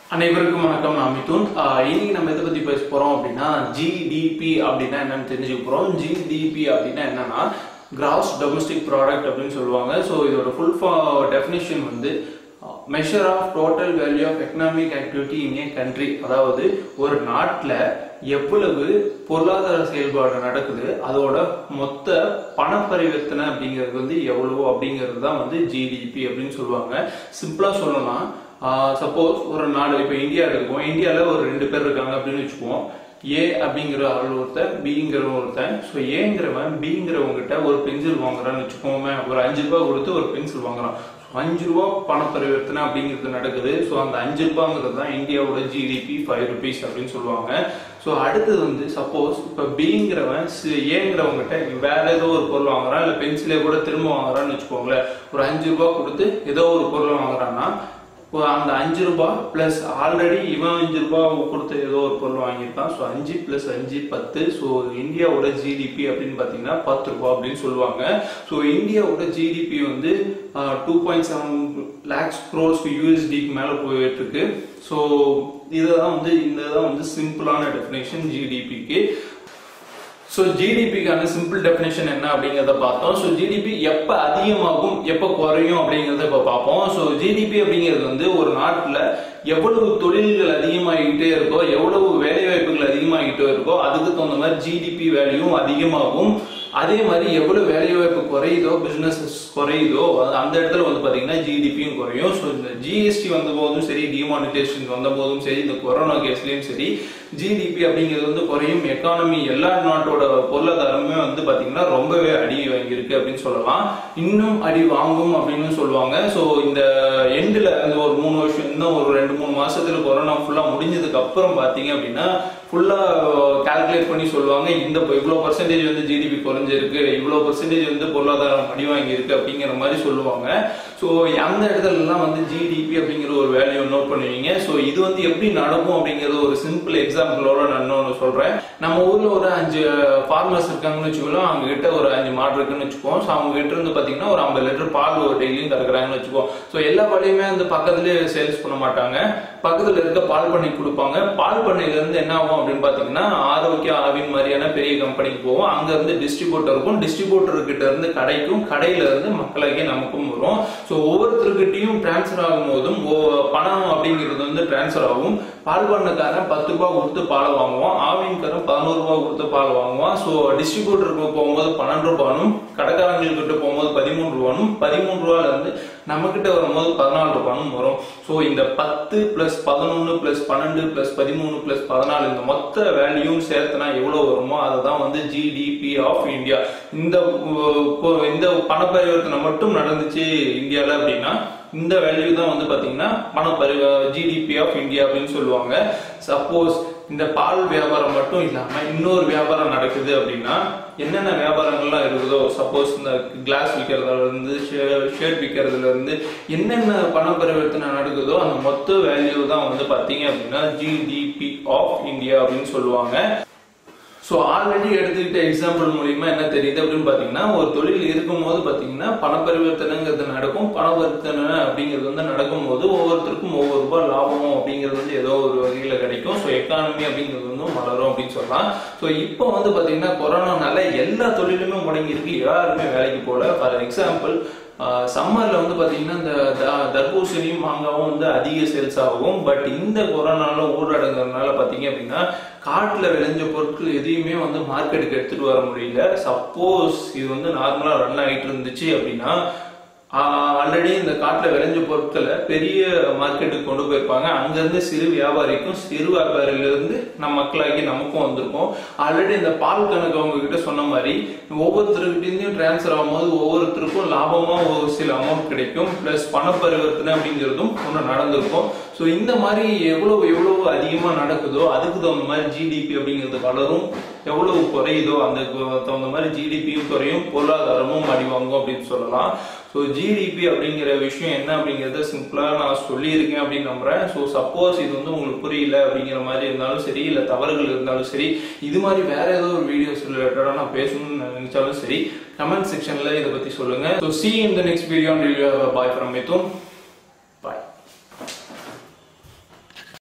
அனைவருக்கும் வணக்கம் நான் மிதுன் ஆஹ் இன்னைக்கு நம்ம எதை பத்தி பேச போறோம் அப்படின்னா ஜிடிபி அப்படின்னா என்னன்னு தெரிஞ்சுக்க போறோம் ஜிடிபி அப்படின்னா என்னன்னா கிராஸ் டொமஸ்டிக் ப்ராடக்ட் அப்படின்னு சொல்லுவாங்க ஸோ இதோட ஃபுல் டெஃபினிஷன் வந்து measure of total value of economic activity in a country அதாவது ஒரு நாட்டில் எவ்வளவு பொருளாதார செயல்பாடு நடக்குது அதோட மொத்த பண பரிவர்த்தனை அப்படிங்கிறது வந்து எவ்வளவோ அப்படிங்கிறது தான் வந்து ஜிடிபி அப்படின்னு சொல்லுவாங்க சிம்பிளா சொல்லலாம் சப்போஸ் ஒரு நாடு இப்போ இந்தியா இருக்கும் இந்தியாவில் ஒரு ரெண்டு பேர் இருக்காங்க அப்படின்னு வச்சுக்குவோம் ஏ அப்படிங்கிற ஆள் ஒருத்தன் பிங்கிற ஒருத்தன் ஸோ ஏங்கிறவன் பிங்கிறவங்கிட்ட ஒரு பென்சில் வாங்குறான்னு வச்சுக்கோமே ஒரு அஞ்சு ரூபாய் கொடுத்து ஒரு பென்சில் வாங்குறான் அஞ்சு ரூபா பண பரிவர்த்தனை அப்படிங்கிறது நடக்குது ஸோ அந்த அஞ்சு ரூபாங்கிறது தான் இந்தியாவோட ஜிடிபி ஃபைவ் ருபீஸ் அப்படின்னு சொல்லுவாங்க ஸோ அடுத்தது வந்து சப்போஸ் இப்போ பிங்கிறவன் ஏங்கிறவங்ககிட்ட வேற ஏதோ ஒரு பொருள் வாங்குறான் இல்லை பென்சிலே கூட திரும்ப வாங்குறான்னு வச்சுக்கோங்களேன் ஒரு அஞ்சு ரூபாய் கொடுத்து ஏதோ ஒரு பொருள் வாங்குறான்னா இப்போ அந்த அஞ்சு ரூபாய் பிளஸ் ஆல்ரெடி இவன் அஞ்சு ரூபாய் கொடுத்து ஏதோ ஒரு பொருள் வாங்கியிருக்கான் ஸோ அஞ்சு பிளஸ் அஞ்சு பத்து ஸோ இந்தியாவோட ஜிடிபி அப்படின்னு பார்த்தீங்கன்னா பத்து ரூபாய் அப்படின்னு சொல்லுவாங்க ஸோ இந்தியாவோட ஜிடிபி வந்து two point seven lakhs crores யூஎஸ்டிக்கு மேலே போயிட்டு இருக்கு ஸோ இதுதான் வந்து இந்த தான் வந்து சிம்பிளான டெஃபினேஷன் ஜிடிபிக்கு ஸோ ஜிடிபிக்கான சிம்பிள் டெஃபினேஷன் என்ன அப்படிங்கிறத பார்த்தோம் ஸோ ஜிடிபி எப்போ அதிகமாகும் எப்போ குறையும் அப்படிங்கிறத இப்போ பார்ப்போம் ஸோ ஜிடிபி அப்படிங்கிறது வந்து ஒரு நாட்டில் எவ்வளவு தொழில்கள் அதிகமாகிட்டே இருக்கோ எவ்வளவு வேலை வாய்ப்புகள் அதிகமாகிட்டே இருக்கோ அதுக்கு தகுந்த மாதிரி ஜிடிபி வேல்யூவும் அதிகமாகும் அதே மாதிரி எவ்வளவு வேலை வாய்ப்பு குறையுதோ பிசினஸ் குறையுதோ அந்த இடத்துல வந்து பாத்தீங்கன்னா ஜிடிபியும் குறையும் ஸோ இந்த ஜிஎஸ்டி வந்த போதும் சரி டிமானிட்டேஷன் வந்த போதும் சரி இந்த கொரோனா கேஸ்லயும் சரி ஜிடிபி அப்படிங்கிறது வந்து குறையும் எக்கானமி எல்லா நாட்டோட பொருளாதாரமே வந்து பாத்தீங்கன்னா ரொம்பவே அடி வாங்கியிருக்கு அப்படின்னு சொல்லலாம் இன்னும் அடி வாங்கும் அப்படின்னு சொல்லுவாங்க ஸோ இந்த எண்டில் அந்த ஒரு மூணு வருஷம் இன்னும் ஒரு ரெண்டு மூணு மாசத்துல கொரோனா ஃபுல்லா முடிஞ்சதுக்கு அப்புறம் பாத்தீங்க அப்படின்னா ஃபுல்லா கால்குலேட் பண்ணி சொல்லுவாங்க இந்த இவ்வளோ பர்சன்டேஜ் வந்து ஜிடிபி குறைஞ்சிருக்கு இவ்வளோ பர்சன்டேஜ் வந்து பொருளாதாரம் அடி வாங்கியிருக்கு அப்படிங்கிற மாதிரி சொல்லுவாங்க ஸோ அந்த இடத்துலலாம் வந்து ஜிடிபி அப்படிங்கிற ஒரு வேல்யூ நோட் பண்ணுவீங்க ஸோ இது வந்து எப்படி நடக்கும் அப்படிங்கிறது ஒரு சிம்பிள் எக்ஸாம்பிளோட நான் இன்னொன்று சொல்றேன் நம்ம ஊர்ல ஒரு அஞ்சு ஃபார்மர்ஸ் இருக்காங்கன்னு வச்சுக்கோங்களேன் அவங்க கிட்ட ஒரு அஞ்சு மாடு இருக்குன்னு வச்சுக்கோம் ஸோ அவங்க கிட்ட இருந்து பாத்தீங்கன்னா ஒரு ஐம்பது லிட்டர் பால் ஒரு டெய்லியும் கறக்குறாங்கன்னு வச்சுக்கோம் ஸோ எல்லா பாலையுமே வந்து பக்கத்துலயே சேல்ஸ் பண்ண மாட்டாங்க பக்கத்துல இருக்க பால் பண்ணை கொடுப்பாங்க பால் பண்ணையில இருந்து என்ன ஆகும் அப்படின்னு பாத்தீங்கன்னா ஆரோக்கிய ஆவின் மாதிரியான பெரிய கம்பெனிக்கு போவோம் அங்க இருந்து டிஸ்ட்ரிபியூட்டர் இருக்கும் டிஸ்ட்ரிபியூட்டர் கிட்ட இருந்து கடைக்கும் கடையில இருந்து மக்களாகிய நமக்கும் வரும் ஸோ ஒவ்வொருத்தருக்கிட்டையும் டிரான்ஸ்ஃபர் ஆகும் போதும் பணம் அப்படிங்கிறது வந்து டிரான்ஸ்ஃபர் ஆகும் பால் பண்ணக்காரன் பத்து ரூபாய் கொடுத்து பால் வாங்குவான் ஆவின்காரன் பதினோரு ரூபாய் கொடுத்து பால் வாங்குவான் ஸோ டிஸ்ட்ரிபியூட்டருக்கு போகும்போது பன்னெண்டு ரூபாயும் கடைக்காரங்கள்கிட்ட போகும்போது பதிமூணு ரூபாயும் பதிமூணு ரூபாயில இருந்து நம்ம கிட்ட வரும்போது பதினாலு ரூபாயும் வரும் ஸோ இந்த பத்து பிளஸ் பதினொன்னு பிளஸ் பன்னெண்டு பிளஸ் பதிமூணு பிளஸ் பதினாலு இந்த மொத்த வேல்யூவும் சேர்த்துனா எவ்வளவு வருமோ அதுதான் வந்து ஜிடிபி ஆஃப் இந்தியா இந்த இந்த பண பரிவர்த்தனை மட்டும் நடந்துச்சு இந்தியால அப்படின்னா இந்த வேல்யூ தான் வந்து பாத்தீங்கன்னா பண பரி ஜிடிபி ஆஃப் இந்தியா அப்படின்னு சொல்லுவாங்க சப்போஸ் இந்த பால் வியாபாரம் மட்டும் இல்லாம இன்னொரு வியாபாரம் நடக்குது அப்படின்னா என்னென்ன வியாபாரங்கள்லாம் இருக்குதோ சப்போஸ் இந்த கிளாஸ் விற்கிறதுல இருந்து ஷர்ட் விற்கிறதுல இருந்து என்னென்ன பண பரிவர்த்தனை நடக்குதோ அந்த மொத்த வேல்யூ தான் வந்து பாத்தீங்க அப்படின்னா ஜிடிபி ஆஃப் இந்தியா அப்படின்னு சொல்லுவாங்க ஸோ ஆல்ரெடி எடுத்துக்கிட்ட எக்ஸாம்பிள் மூலியமா என்ன தெரியுது அப்படின்னு பார்த்தீங்கன்னா ஒரு தொழில் இருக்கும்போது பார்த்தீங்கன்னா பண பரிவர்த்தனைங்கிறது நடக்கும் பண பரிவர்த்தனை அப்படிங்கிறது வந்து நடக்கும்போது ஒவ்வொருத்தருக்கும் ஒவ்வொரு ரூபாய் லாபம் அப்படிங்கிறது வந்து ஏதோ ஒரு வகையில் கிடைக்கும் ஸோ எக்கானமி அப்படிங்கிறது வந்து வளரும் அப்படின்னு சொல்லலாம் ஸோ இப்போ வந்து பார்த்தீங்கன்னா கொரோனானால எல்லா தொழிலுமே முடங்கியிருக்கு யாருமே வேலைக்கு போகல ஃபார் எக்ஸாம்பிள் சம்மர்ல வந்து பாத்தீங்கன்னா இந்த தர்பூசணியும் மாங்காவும் வந்து அதிக சேல்ஸ் ஆகும் பட் இந்த கொரோனால ஊரடங்குறதுனால பாத்தீங்க அப்படின்னா காட்டுல விளைஞ்ச பொருட்கள் எதையுமே வந்து மார்க்கெட்டுக்கு எடுத்துட்டு வர முடியல சப்போஸ் இது வந்து நார்மலா ரன் ஆகிட்டு இருந்துச்சு அப்படின்னா ஆல்ரெடி இந்த காட்டுல விளைஞ்ச பொருட்களை பெரிய மார்க்கெட்டுக்கு கொண்டு போயிருப்பாங்க அங்கிருந்து சிறு வியாபாரிக்கும் சிறு வியாபாரியில இருந்து நம்ம மக்களாகி நமக்கும் வந்திருக்கும் ஆல்ரெடி இந்த பால் கணக்கு அவங்க கிட்ட சொன்ன மாதிரி ஒவ்வொருத்தருக்கிட்டையும் டிரான்ஸ்ஃபர் ஆகும்போது ஒவ்வொருத்தருக்கும் லாபமா ஒரு சில அமௌண்ட் கிடைக்கும் பிளஸ் பண பரிவர்த்தனை அப்படிங்கிறதும் ஒன்று நடந்திருக்கும் ஸோ இந்த மாதிரி எவ்வளவு எவ்வளவு அதிகமாக நடக்குதோ அதுக்கு தகுந்த மாதிரி ஜிடிபி அப்படிங்கிறது வளரும் எவ்வளவு குறையுதோ அந்த தகுந்த மாதிரி ஜிடிபியும் குறையும் பொருளாதாரமும் அடிவாங்கும் அப்படின்னு சொல்லலாம் ஸோ ஜிடிபி அப்படிங்கிற விஷயம் என்ன அப்படிங்கிறத சிம்பிளாக நான் சொல்லியிருக்கேன் அப்படின்னு நம்புறேன் ஸோ சப்போஸ் இது வந்து உங்களுக்கு புரியல அப்படிங்கிற மாதிரி இருந்தாலும் சரி இல்லை தவறுகள் இருந்தாலும் சரி இது மாதிரி வேற ஏதோ ஒரு வீடியோஸ் ரிலேட்டடாக நான் பேசணும்னு நினைச்சாலும் சரி கமெண்ட் செக்ஷன்ல இதை பத்தி சொல்லுங்க so see in the next video bye from Mithun